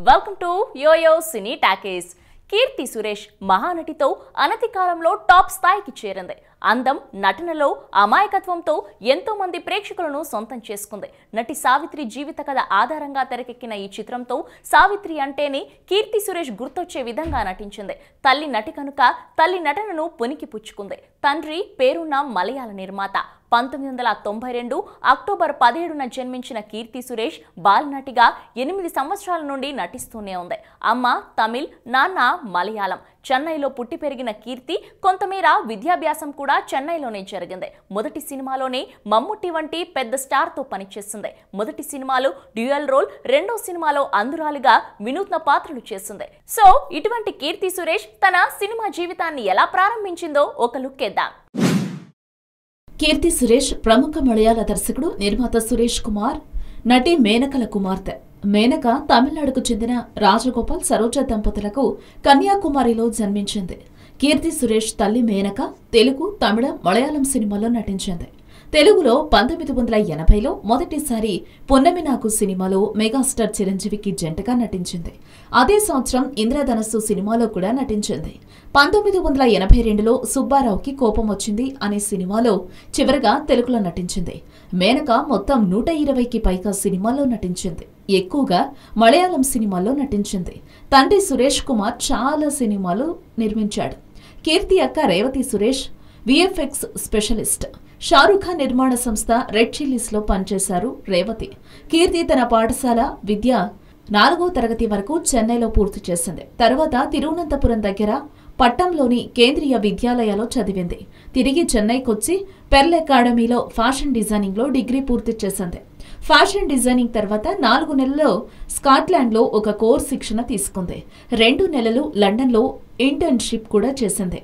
welcome to YoYo cine talkies Keerthy Suresh మహానటితో అనతి కాలంలో టాప్ స్థాయికి చేరింది అందం నటనలో అమాయకత్వంతో ఎంతో మంది ప్రేక్షకులను సొంతం చేసుకుంది నటి సావిత్రి జీవిత కథ ఆధారంగా తెరకెక్కిన ఈ చిత్రంతో సావిత్రి అంటేనే కీర్తి సురేష్ గుర్తొచ్చే విధంగా నటించింది తల్లి నటి కనుక తల్లి నటనను పునికి పుచ్చుకుంది తండ్రి పేరున్న మలయాళ నిర్మాత పంతొమ్మిది వందల తొంభై రెండు అక్టోబర్ పదిహేడున జన్మించిన కీర్తి సురేష్ బాలనటిగా ఎనిమిది సంవత్సరాల నుండి నటిస్తూనే ఉంది అమ్మ తమిళ్ నాన్న మలయాళం చెన్నైలో పుట్టి పెరిగిన కీర్తి కొంతమేర విద్యాభ్యాసం కూడా చెన్నైలోనే జరిగింది మొదటి సినిమాలోనే మమ్ముట్టి వంటి పెద్ద స్టార్తో పనిచేసింది మొదటి సినిమాలో డ్యూయల్ రోల్ రెండో సినిమాలో అందురాలుగా వినూత్న పాత్రలు చేసింది సో ఇటువంటి కీర్తి సురేష్ తన సినిమా జీవితాన్ని ఎలా ప్రారంభించిందో ఒక లుక్ ఇద్దాం కీర్తి సురేష్ ప్రముఖ మలయాళ దర్శకుడు నిర్మాత సురేష్ కుమార్ నటి మేనకల కుమార్తె మేనక తమిళనాడుకు చెందిన రాజగోపాల్ సరోజ దంపతులకు కన్యాకుమారిలో జన్మించింది కీర్తి సురేష్ తల్లి మేనక తెలుగు తమిళ మలయాళం సినిమాలో నటించింది తెలుగులో పంతొమ్మిది వందల ఎనభైలో మొదటిసారి పొన్నమి నాకు సినిమాలో మెగాస్టార్ చిరంజీవికి జంటగా నటించింది అదే సంవత్సరం ఇంద్రధనస్సు సినిమాలో కూడా నటించింది పంతొమ్మిది వందల ఎనభై రెండులో సుబ్బారావుకి కోపం వచ్చింది అనే సినిమాలో చివరగా తెలుగులో నటించింది మేనక మొత్తం నూట ఇరవైకి పైగా సినిమాల్లో నటించింది ఎక్కువగా మలయాళం సినిమాల్లో నటించింది తండ్రి సురేష్ కుమార్ చాలా సినిమాలు నిర్మించాడు కీర్తి అక్క రేవతి సురేష్ విఎఫ్ఎక్స్ స్పెషలిస్ట్ షారూఖ్ ఖాన్ నిర్మాణ సంస్థ రెడ్ చిల్లీస్ లో పనిచేశారు రేవతి కీర్తి తన పాఠశాల విద్య నాలుగో తరగతి వరకు చెన్నైలో పూర్తి చేసింది తర్వాత తిరువనంతపురం దగ్గర పట్టంలోని కేంద్రీయ విద్యాలయాలో చదివింది తిరిగి చెన్నైకొచ్చి పెర్ల్ అకాడమీలో ఫ్యాషన్ డిజైనింగ్ లో డిగ్రీ పూర్తి చేసింది ఫ్యాషన్ డిజైనింగ్ తర్వాత నాలుగు నెలల్లో స్కాట్లాండ్లో ఒక కోర్స్ శిక్షణ తీసుకుంది రెండు నెలలు లండన్లో ఇంటర్న్షిప్ కూడా చేసింది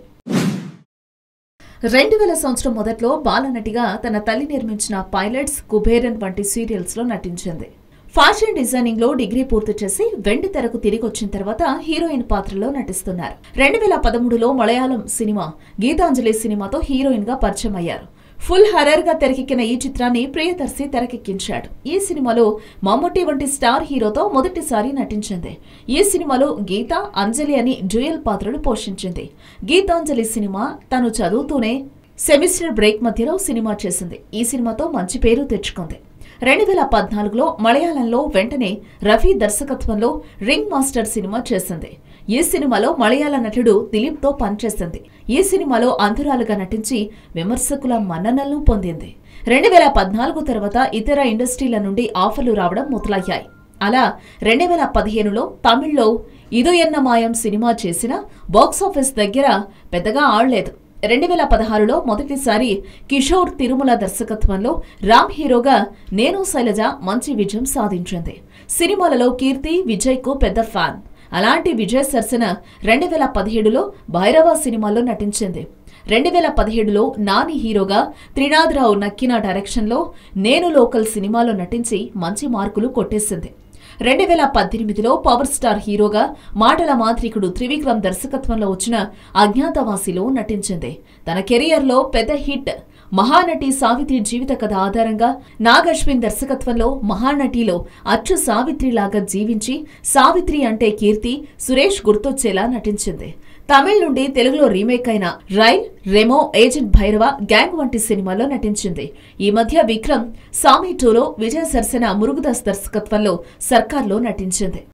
రెండు వేల సంవత్సరం మొదట్లో బాలనటిగా తన తల్లి నిర్మించిన పైలట్స్ కుబేరన్ వంటి సీరియల్స్ లో నటించింది ఫ్యాషన్ డిజైనింగ్ లో డిగ్రీ పూర్తి చేసి వెండి తెరకు తిరిగి వచ్చిన తర్వాత హీరోయిన్ పాత్రలో నటిస్తున్నారు రెండు వేల పదమూడులో మలయాళం సినిమా గీతాంజలి సినిమాతో హీరోయిన్ గా పరిచయం అయ్యారు ఫుల్ హరర్ గా తెరకెక్కిన ఈ చిత్రాన్ని ప్రియదర్శి తెరకెక్కించాడు ఈ సినిమాలో మమ్ముట్టి వంటి స్టార్ హీరోతో మొదటిసారి నటించింది ఈ సినిమాలో గీత అంజలి అని డ్యూయల్ పాత్రలు పోషించింది గీతాంజలి సినిమా తను చదువుతూనే సెమిస్టర్ బ్రేక్ మధ్యలో సినిమా చేసింది ఈ సినిమాతో మంచి పేరు తెచ్చుకుంది రెండు వేల పద్నాలుగులో మలయాళంలో వెంటనే రఫీ దర్శకత్వంలో రింగ్ మాస్టర్ సినిమా చేసింది ఈ సినిమాలో మలయాళ నటుడు దిలీప్ తో పనిచేసింది ఈ సినిమాలో అంధురాలుగా నటించి విమర్శకుల మన్ననలను పొందింది రెండు వేల పద్నాలుగు తర్వాత ఇతర ఇండస్ట్రీల నుండి ఆఫర్లు రావడం మొదలయ్యాయి అలా రెండు వేల పదిహేనులో తమిళ్లో ఇదు ఎన్న మాయం సినిమా చేసిన బాక్సాఫీస్ దగ్గర పెద్దగా ఆడలేదు రెండు వేల పదహారులో మొదటిసారి కిషోర్ తిరుమల దర్శకత్వంలో రామ్ హీరోగా నేను శైలజ మంచి విజయం సాధించింది సినిమాలలో కీర్తి విజయ్కు పెద్ద ఫ్యాన్ అలాంటి విజయ్ సరసన రెండు వేల పదిహేడులో భైరవ సినిమాలో నటించింది రెండు వేల పదిహేడులో నాని హీరోగా త్రినాథరావు నక్కిన డైరెక్షన్లో నేను లోకల్ సినిమాలో నటించి మంచి మార్కులు కొట్టేసింది రెండు వేల పద్దెనిమిదిలో పవర్ స్టార్ హీరోగా మాటల మాంత్రికుడు త్రివిక్రమ్ దర్శకత్వంలో వచ్చిన అజ్ఞాతవాసిలో నటించింది తన కెరియర్లో పెద్ద హిట్ మహానటి సావిత్రి జీవిత కథ ఆధారంగా నాగశ్విన్ దర్శకత్వంలో మహానటిలో అచ్చు సావిత్రిలాగా జీవించి సావిత్రి అంటే కీర్తి సురేష్ గుర్తొచ్చేలా నటించింది తమిళ్ నుండి తెలుగులో రీమేక్ అయిన Rail Remo Agent Bhairava Gang వంటి సినిమాలో నటించింది ఈ మధ్య విక్రమ్ సామి టూలో విజయ సరసన మురుగుదాస్ దర్శకత్వంలో సర్కార్లో నటించింది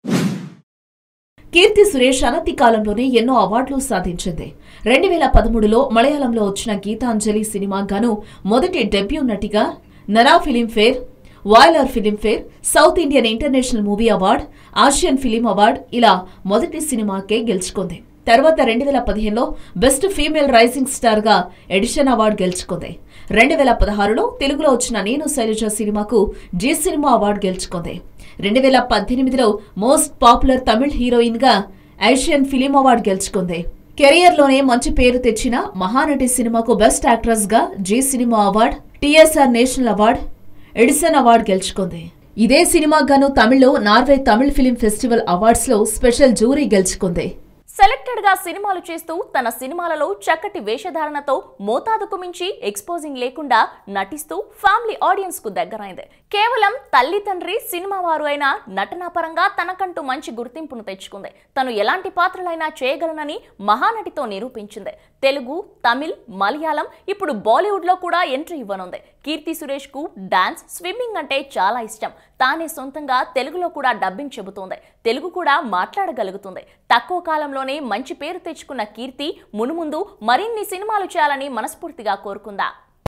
కీర్తి సురేష్ అనతి కాలంలోనే ఎన్నో అవార్డులు సాధించింది రెండు వేల పదమూడులో మలయాళంలో వచ్చిన గీతాంజలి సినిమా గాను మొదటి డెబ్యూ నటిగా నరా ఫిలింఫేర్ వాయిలర్ Filmfare south Indian international movie award Asian film award ఇలా మొదటి సినిమాకే గెలుచుకుంది తర్వాత రెండు వేల పదిహేనులో బెస్ట్ ఫీమేల్ రైజింగ్ స్టార్ గా ఎడిషన్ అవార్డు గెలుచుకుంది రెండు వేల పదహారులో తెలుగులో వచ్చిన నేను శైలజ సినిమాకు జీ సినిమా అవార్డు గెలుచుకుంది రెండు వేల పద్దెనిమిదిలో మోస్ట్ పాపులర్ తమిళ్ హీరోయిన్ గా ఏషియన్ ఫిలిం అవార్డు గెలుచుకుంది కెరియర్ లోనే మంచి పేరు తెచ్చిన మహానటి సినిమాకు బెస్ట్ యాక్ట్రెస్ గా Zee cinema award TSR national award Edison award గెలుచుకుంది ఇదే సినిమా గాను తమిళ్లో Norway Tamil film festival awards లో స్పెషల్ జూరీ గెలుచుకుంది సెలెక్టెడ్ గా సినిమాలు చేస్తూ తన సినిమాలలో చక్కటి వేషధారణతో మోతాదుకు మించి ఎక్స్పోజింగ్ లేకుండా నటిస్తూ ఫ్యామిలీ ఆడియన్స్ కు దగ్గరైంది కేవలం తల్లి తండ్రి సినిమా వారు అయినా నటనా పరంగా తనకంటూ మంచి గుర్తింపును తెచ్చుకుంది తను ఎలాంటి పాత్రలైనా చేయగలనని మహానటితో నిరూపించింది తెలుగు తమిళ్ మలయాళం ఇప్పుడు బాలీవుడ్ లో కూడా ఎంట్రీ ఇవ్వనుంది కీర్తి సురేష్ కు డాన్స్ స్విమ్మింగ్ అంటే చాలా ఇష్టం తానే సొంతంగా తెలుగులో కూడా డబ్బింగ్ చెబుతోంది తెలుగు కూడా మాట్లాడగలుగుతుంది తక్కువ కాలంలోనే మంచి పేరు తెచ్చుకున్న కీర్తి మునుముందు మరిన్ని సినిమాలు చేయాలని మనస్ఫూర్తిగా కోరుకుందా